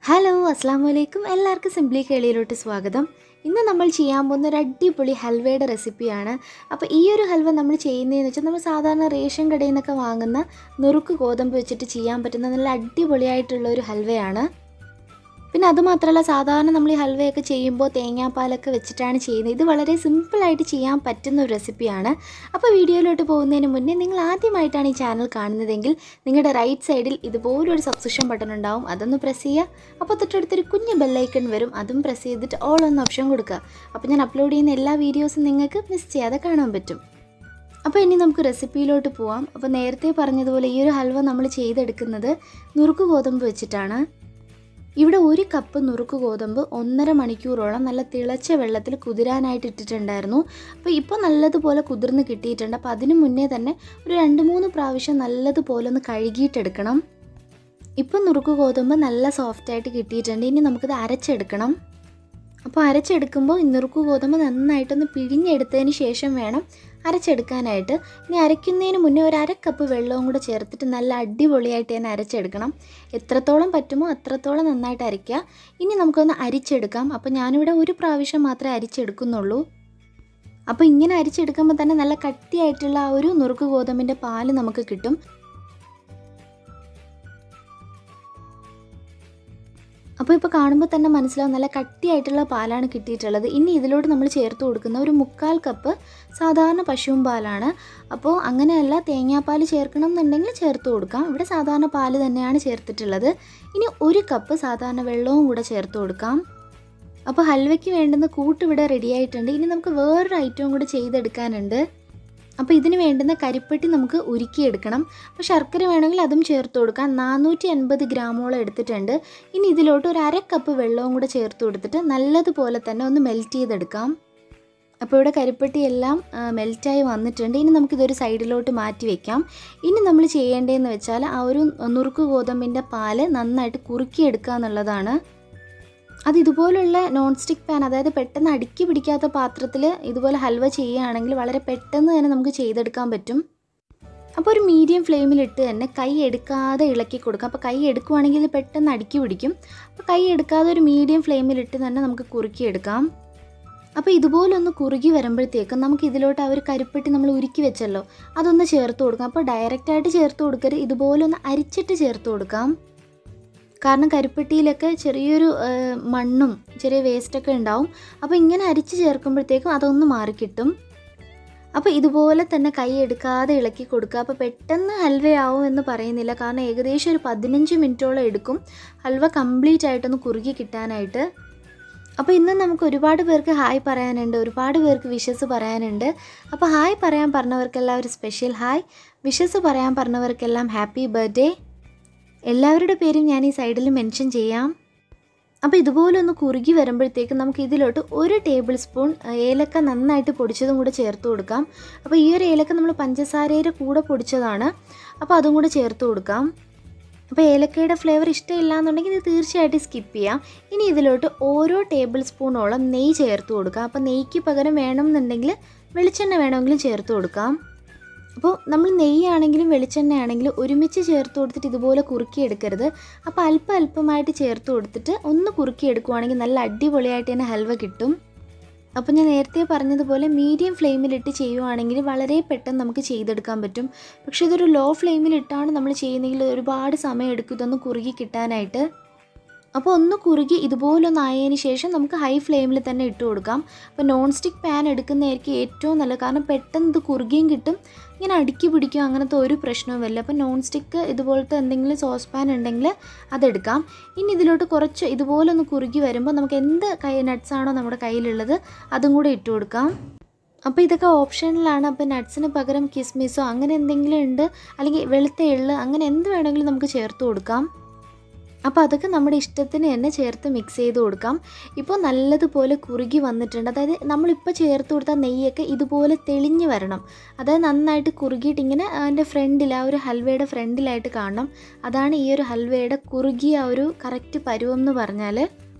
hello അസ്സാം വലൈക്കും എല്ലാവർക്കും സിംപ്ലി കേളിയിലോട്ട് സ്വാഗതം ഇന്ന് നമ്മൾ ചെയ്യാൻ പോകുന്ന ഒരു അടിപൊളി ഹൽവയുടെ റെസിപ്പിയാണ് അപ്പോൾ ഈ ഒരു ഹൽവ നമ്മൾ ചെയ്യുന്നതെന്ന് വെച്ചാൽ നമ്മൾ സാധാരണ റേഷൻ കടയിൽ നിന്നൊക്കെ വാങ്ങുന്ന നുറുക്ക് ഗോതമ്പ് വെച്ചിട്ട് ചെയ്യാൻ പറ്റുന്ന നല്ല അടിപൊളിയായിട്ടുള്ള ഒരു ഹൽവയാണ് പിന്നെ അതുമാത്രമല്ല സാധാരണ നമ്മൾ ഈ ഹൽവയൊക്കെ ചെയ്യുമ്പോൾ തേങ്ങാപ്പാലൊക്കെ വെച്ചിട്ടാണ് ചെയ്യുന്നത് ഇത് വളരെ സിമ്പിളായിട്ട് ചെയ്യാൻ പറ്റുന്ന ഒരു റെസിപ്പിയാണ് അപ്പോൾ വീഡിയോയിലോട്ട് പോകുന്നതിന് മുന്നേ നിങ്ങൾ ആദ്യമായിട്ടാണ് ഈ ചാനൽ കാണുന്നതെങ്കിൽ നിങ്ങളുടെ റൈറ്റ് സൈഡിൽ ഇതുപോലൊരു സബ്സ്ക്രിപ്ഷൻ ബട്ടൺ ഉണ്ടാവും അതൊന്ന് പ്രസ് ചെയ്യുക അപ്പോൾ തൊട്ടടുത്തൊരു കുഞ്ഞ് ബെല്ലൈക്കൺ വരും അതും പ്രസ് ചെയ്തിട്ട് ഓൾ ഒന്ന് ഓപ്ഷൻ കൊടുക്കുക അപ്പോൾ ഞാൻ അപ്ലോഡ് ചെയ്യുന്ന എല്ലാ വീഡിയോസും നിങ്ങൾക്ക് മിസ് ചെയ്യാതെ കാണാൻ പറ്റും അപ്പോൾ ഇനി നമുക്ക് റെസിപ്പിയിലോട്ട് പോവാം അപ്പോൾ നേരത്തെ പറഞ്ഞതുപോലെ ഈ ഒരു ഹൽവ നമ്മൾ ചെയ്തെടുക്കുന്നത് നുറുക്ക് ഗോതമ്പ് വെച്ചിട്ടാണ് ഇവിടെ ഒരു കപ്പ് നുറുക്ക് ഗോതമ്പ് ഒന്നര മണിക്കൂറോളം നല്ല തിളച്ച വെള്ളത്തിൽ കുതിരാനായിട്ട് ഇട്ടിട്ടുണ്ടായിരുന്നു അപ്പോൾ ഇപ്പോൾ നല്ലതുപോലെ കുതിർന്ന് കിട്ടിയിട്ടുണ്ട് അപ്പോൾ അതിന് മുന്നേ തന്നെ ഒരു രണ്ട് മൂന്ന് പ്രാവശ്യം നല്ലതുപോലെ ഒന്ന് കഴുകിയിട്ടെടുക്കണം ഇപ്പം നുറുക്ക് ഗോതമ്പ് നല്ല സോഫ്റ്റായിട്ട് കിട്ടിയിട്ടുണ്ട് ഇനി നമുക്കിത് അരച്ചെടുക്കണം അപ്പോൾ അരച്ചെടുക്കുമ്പോൾ ഈ നുറുക്ക് ഗോതമ്പ് നന്നായിട്ടൊന്ന് പിഴിഞ്ഞെടുത്തതിന് ശേഷം വേണം അരച്ചെടുക്കാനായിട്ട് ഇനി അരയ്ക്കുന്നതിന് മുന്നേ ഒരു അര കപ്പ് വെള്ളവും കൂടെ ചേർത്തിട്ട് നല്ല അടിപൊളിയായിട്ട് തന്നെ അരച്ചെടുക്കണം എത്രത്തോളം പറ്റുമോ അത്രത്തോളം നന്നായിട്ട് അരയ്ക്കുക ഇനി നമുക്കൊന്ന് അരിച്ചെടുക്കാം അപ്പോൾ ഞാനിവിടെ ഒരു പ്രാവശ്യം മാത്രമേ അരിച്ചെടുക്കുന്നുള്ളൂ അപ്പോൾ ഇങ്ങനെ അരിച്ചെടുക്കുമ്പോൾ തന്നെ നല്ല കട്ടിയായിട്ടുള്ള ആ ഒരു നുറുക്ക് ഗോതമ്പിൻ്റെ പാല് നമുക്ക് കിട്ടും അപ്പോൾ ഇപ്പോൾ കാണുമ്പോൾ തന്നെ മനസ്സിലാവും നല്ല കട്ടിയായിട്ടുള്ള പാലാണ് കിട്ടിയിട്ടുള്ളത് ഇനി ഇതിലോട്ട് നമ്മൾ ചേർത്ത് കൊടുക്കുന്ന ഒരു മുക്കാൽ കപ്പ് സാധാരണ പശുവും പാലാണ് അപ്പോൾ അങ്ങനെയല്ല തേങ്ങാപ്പാൽ ചേർക്കണം എന്നുണ്ടെങ്കിൽ ചേർത്ത് കൊടുക്കാം ഇവിടെ സാധാരണ പാല് തന്നെയാണ് ചേർത്തിട്ടുള്ളത് ഇനി ഒരു കപ്പ് സാധാരണ വെള്ളവും കൂടെ ചേർത്ത് കൊടുക്കാം അപ്പോൾ ഹൽവയ്ക്ക് വേണ്ടുന്ന കൂട്ട് ഇവിടെ റെഡി ആയിട്ടുണ്ട് ഇനി നമുക്ക് വേറൊരു ഐറ്റവും കൂടെ ചെയ്തെടുക്കാനുണ്ട് അപ്പോൾ ഇതിന് വേണ്ടുന്ന കരിപ്പെട്ടി നമുക്ക് ഉരുക്കിയെടുക്കണം അപ്പോൾ ശർക്കര വേണമെങ്കിൽ അതും ചേർത്ത് കൊടുക്കാം നാനൂറ്റി എൺപത് ഗ്രാമോളം എടുത്തിട്ടുണ്ട് ഇനി ഇതിലോട്ട് ഒരു അര കപ്പ് വെള്ളവും കൂടെ ചേർത്ത് കൊടുത്തിട്ട് നല്ലതുപോലെ തന്നെ ഒന്ന് മെൽറ്റ് ചെയ്തെടുക്കാം അപ്പോൾ ഇവിടെ കരിപ്പെട്ടി എല്ലാം മെൽറ്റായി വന്നിട്ടുണ്ട് ഇനി നമുക്കിതൊരു സൈഡിലോട്ട് മാറ്റി വെക്കാം ഇനി നമ്മൾ ചെയ്യേണ്ടതെന്ന് വെച്ചാൽ ആ ഒരു നുറുക്ക് ഗോതമ്പിൻ്റെ പാല് നന്നായിട്ട് കുറുക്കിയെടുക്കുക എന്നുള്ളതാണ് അത് ഇതുപോലുള്ള നോൺ സ്റ്റിക്ക് പാൻ അതായത് പെട്ടെന്ന് അടുക്കി പിടിക്കാത്ത പാത്രത്തിൽ ഇതുപോലെ ഹൽവ ചെയ്യുകയാണെങ്കിൽ വളരെ പെട്ടെന്ന് തന്നെ നമുക്ക് ചെയ്തെടുക്കാൻ പറ്റും അപ്പോൾ ഒരു മീഡിയം ഫ്ലെയിമിലിട്ട് തന്നെ കൈ എടുക്കാതെ ഇളക്കി കൊടുക്കാം അപ്പോൾ കൈ എടുക്കുവാണെങ്കിൽ ഇത് പെട്ടെന്ന് അടുക്കി പിടിക്കും അപ്പോൾ കൈ എടുക്കാതെ ഒരു മീഡിയം ഫ്ലെയിമിലിട്ട് തന്നെ നമുക്ക് കുറുക്കിയെടുക്കാം അപ്പോൾ ഇതുപോലൊന്ന് കുറുകി വരുമ്പോഴത്തേക്കും നമുക്ക് ഇതിലോട്ട് ആ ഒരു കരിപ്പെട്ടി നമ്മൾ ഉരുക്കി വെച്ചല്ലോ അതൊന്ന് ചേർത്ത് കൊടുക്കാം അപ്പോൾ ഡയറക്റ്റായിട്ട് ചേർത്ത് കൊടുക്കരുത് ഇതുപോലെ ഒന്ന് അരിച്ചിട്ട് ചേർത്ത് കൊടുക്കാം കാരണം കരിപ്പെട്ടിയിലൊക്കെ ചെറിയൊരു മണ്ണും ചെറിയ വേസ്റ്റൊക്കെ ഉണ്ടാവും അപ്പോൾ ഇങ്ങനെ അരിച്ച് ചേർക്കുമ്പോഴത്തേക്കും അതൊന്ന് മാറിക്കിട്ടും അപ്പോൾ ഇതുപോലെ തന്നെ കൈ എടുക്കാതെ ഇളക്കി കൊടുക്കുക അപ്പോൾ പെട്ടെന്ന് ഹൽവയാവും എന്ന് പറയുന്നില്ല കാരണം ഏകദേശം ഒരു പതിനഞ്ച് മിനിറ്റോളം എടുക്കും ഹൽവ കംപ്ലീറ്റ് ആയിട്ടൊന്ന് കുറുകി കിട്ടാനായിട്ട് അപ്പോൾ ഇന്ന് നമുക്ക് ഒരുപാട് പേർക്ക് ഹായ് പറയാനുണ്ട് ഒരുപാട് പേർക്ക് വിഷസ് പറയാനുണ്ട് അപ്പോൾ ഹായ് പറയാൻ പറഞ്ഞവർക്കെല്ലാം ഒരു സ്പെഷ്യൽ ഹായ് വിഷസ് പറയാൻ പറഞ്ഞവർക്കെല്ലാം ഹാപ്പി ബർത്ത്ഡേ എല്ലാവരുടെ പേരും ഞാൻ ഈ സൈഡിൽ മെൻഷൻ ചെയ്യാം അപ്പോൾ ഇതുപോലെ ഒന്ന് കുറുകി വരുമ്പോഴത്തേക്ക് നമുക്ക് ഇതിലോട്ട് ഒരു ടേബിൾ സ്പൂൺ ഏലക്ക നന്നായിട്ട് പൊടിച്ചതും കൂടെ ചേർത്ത് കൊടുക്കാം അപ്പോൾ ഈ ഒരു ഏലക്ക നമ്മൾ പഞ്ചസാരയുടെ കൂടെ പൊടിച്ചതാണ് അപ്പോൾ അതും കൂടെ ചേർത്ത് കൊടുക്കാം അപ്പോൾ ഏലക്കയുടെ ഫ്ലേവർ ഇഷ്ടമില്ല എന്നുണ്ടെങ്കിൽ ഇത് തീർച്ചയായിട്ടും സ്കിപ്പ് ചെയ്യാം ഇനി ഇതിലോട്ട് ഓരോ ടേബിൾ സ്പൂണോളം നെയ്യ് ചേർത്ത് കൊടുക്കാം അപ്പോൾ നെയ്യ്ക്ക് പകരം വേണമെന്നുണ്ടെങ്കിൽ വെളിച്ചെണ്ണ വേണമെങ്കിലും ചേർത്ത് കൊടുക്കാം അപ്പോൾ നമ്മൾ നെയ്യാണെങ്കിലും വെളിച്ചെണ്ണയാണെങ്കിലും ഒരുമിച്ച് ചേർത്ത് കൊടുത്തിട്ട് ഇതുപോലെ കുറുക്കിയെടുക്കരുത് അപ്പോൾ അല്പം അല്പമായിട്ട് ചേർത്ത് കൊടുത്തിട്ട് ഒന്ന് കുറുക്കിയെടുക്കുവാണെങ്കിൽ നല്ല അടിപൊളിയായിട്ട് തന്നെ ഹൽവ കിട്ടും അപ്പോൾ ഞാൻ നേരത്തെ പറഞ്ഞതുപോലെ മീഡിയം ഫ്ലെയിമിലിട്ട് ചെയ്യുവാണെങ്കിൽ വളരെ പെട്ടെന്ന് നമുക്ക് ചെയ്തെടുക്കാൻ പറ്റും പക്ഷേ ഇതൊരു ലോ ഫ്ലെയിമിലിട്ടാണ് നമ്മൾ ചെയ്യുന്നതെങ്കിൽ ഒരുപാട് സമയം എടുക്കും ഇതൊന്ന് കുറുകി കിട്ടാനായിട്ട് അപ്പോൾ ഒന്ന് കുറുകി ഇതുപോലൊന്ന് ആയതിന് ശേഷം നമുക്ക് ഹൈ ഫ്ലെയിമിൽ തന്നെ ഇട്ട് കൊടുക്കാം അപ്പോൾ നോൺ സ്റ്റിക്ക് പാൻ എടുക്കുന്നതായിരിക്കും ഏറ്റവും നല്ലത് കാരണം പെട്ടെന്ന് ഇത് കുറുകിയും കിട്ടും ഇങ്ങനെ അടുക്കി പിടിക്കും അങ്ങനത്തെ ഒരു പ്രശ്നവുമില്ല അപ്പോൾ നോൺ സ്റ്റിക്ക് ഇതുപോലത്തെ എന്തെങ്കിലും സോസ് പാൻ ഉണ്ടെങ്കിൽ അതെടുക്കാം ഇനി ഇതിലോട്ട് കുറച്ച് ഇതുപോലെ ഒന്ന് കുറുകി വരുമ്പോൾ നമുക്ക് എന്ത് കൈ നട്ട്സാണോ നമ്മുടെ കയ്യിലുള്ളത് അതും കൂടെ ഇട്ട് കൊടുക്കാം അപ്പോൾ ഇതൊക്കെ ഓപ്ഷനിലാണ് അപ്പോൾ നട്ട്സിന് പകരം കിസ്മിസോ അങ്ങനെ എന്തെങ്കിലും ഉണ്ട് അല്ലെങ്കിൽ വെളുത്ത എള്ള് അങ്ങനെ എന്ത് വേണമെങ്കിലും നമുക്ക് ചേർത്ത് കൊടുക്കാം അപ്പോൾ അതൊക്കെ നമ്മുടെ ഇഷ്ടത്തിന് തന്നെ ചേർത്ത് മിക്സ് ചെയ്ത് കൊടുക്കാം ഇപ്പോൾ നല്ലതുപോലെ കുറുകി വന്നിട്ടുണ്ട് അതായത് നമ്മളിപ്പോൾ ചേർത്ത് കൊടുത്ത നെയ്യൊക്കെ ഇതുപോലെ തെളിഞ്ഞ് വരണം അതായത് നന്നായിട്ട് കുറുകിയിട്ട് ഇങ്ങനെ അതിൻ്റെ ഫ്രണ്ടിൽ ആ ഒരു ഹൽവയുടെ ഫ്രണ്ടിലായിട്ട് കാണണം അതാണ് ഈ ഒരു ഹൽവയുടെ കുറുകിയ ആ ഒരു കറക്റ്റ് പരുവം എന്ന് പറഞ്ഞാൽ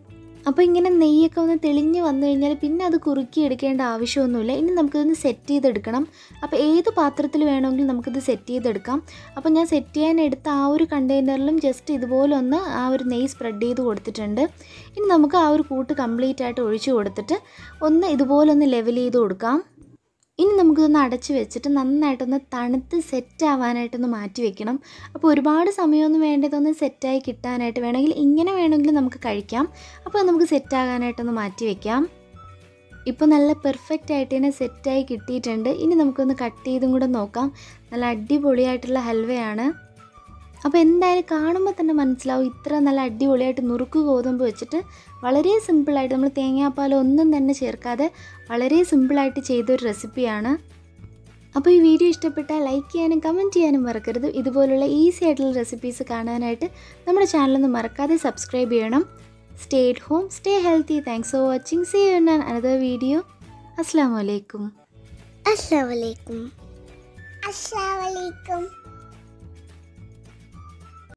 അപ്പോൾ ഇങ്ങനെ നെയ്യൊക്കെ ഒന്ന് തെളിഞ്ഞ് വന്നു കഴിഞ്ഞാൽ പിന്നെ അത് കുറുക്കി എടുക്കേണ്ട ആവശ്യമൊന്നുമില്ല ഇനി നമുക്കിതൊന്ന് സെറ്റ് ചെയ്തെടുക്കണം അപ്പോൾ ഏത് പാത്രത്തിൽ വേണമെങ്കിലും നമുക്കിത് സെറ്റ് ചെയ്തെടുക്കാം അപ്പോൾ ഞാൻ സെറ്റ് ചെയ്യാൻ എടുത്ത ആ ഒരു കണ്ടെയ്നറിലും ജസ്റ്റ് ഇതുപോലെ ഒന്ന് ആ ഒരു നെയ്യ് സ്പ്രെഡ് ചെയ്ത് കൊടുത്തിട്ടുണ്ട് ഇനി നമുക്ക് ആ ഒരു കൂട്ട് കംപ്ലീറ്റ് ആയിട്ട് ഒഴിച്ചു കൊടുത്തിട്ട് ഒന്ന് ഇതുപോലെ ഒന്ന് ലെവൽ ചെയ്ത് കൊടുക്കാം ഇനി നമുക്കിതൊന്ന് അടച്ച് വെച്ചിട്ട് നന്നായിട്ടൊന്ന് തണുത്ത് സെറ്റ് ആവാനായിട്ടൊന്ന് മാറ്റി വെക്കണം അപ്പോൾ ഒരുപാട് സമയമൊന്നും വേണ്ടതൊന്ന് സെറ്റായി കിട്ടാനായിട്ട് വേണമെങ്കിൽ ഇങ്ങനെ വേണമെങ്കിൽ നമുക്ക് കഴിക്കാം അപ്പോൾ നമുക്ക് സെറ്റ് ആകാനായിട്ടൊന്ന് മാറ്റി വെക്കാം ഇപ്പോൾ നല്ല പെർഫെക്റ്റ് ആയിട്ട് തന്നെ സെറ്റായി കിട്ടിയിട്ടുണ്ട് ഇനി നമുക്കൊന്ന് കട്ട് ചെയ്തും കൂടെ നോക്കാം നല്ല അടിപൊളിയായിട്ടുള്ള ഹൽവയാണ് അപ്പോൾ എന്തായാലും കാണുമ്പോൾ തന്നെ മനസ്സിലാവും ഇത്ര നല്ല അടിപൊളിയായിട്ട് നുറുക്ക് ഗോതമ്പ് വെച്ചിട്ട് വളരെ സിമ്പിളായിട്ട് നമ്മൾ തേങ്ങാപ്പാൽ ഒന്നും തന്നെ ചേർക്കാതെ വളരെ സിമ്പിളായിട്ട് ചെയ്തൊരു റെസിപ്പിയാണ് അപ്പോൾ ഈ വീഡിയോ ഇഷ്ടപ്പെട്ടാൽ ലൈക്ക് ചെയ്യാനും കമൻറ്റ് ചെയ്യാനും മറക്കരുത് ഇതുപോലുള്ള ഈസി ആയിട്ടുള്ള റെസിപ്പീസ് കാണാനായിട്ട് നമ്മുടെ ചാനലൊന്ന് മറക്കാതെ സബ്സ്ക്രൈബ് ചെയ്യണം stay at home stay healthy thanks for watching see you in another video അസ്സാം വലൈക്കും അസ്സലാമലൈക്കും അസ്സലാമലൈക്കും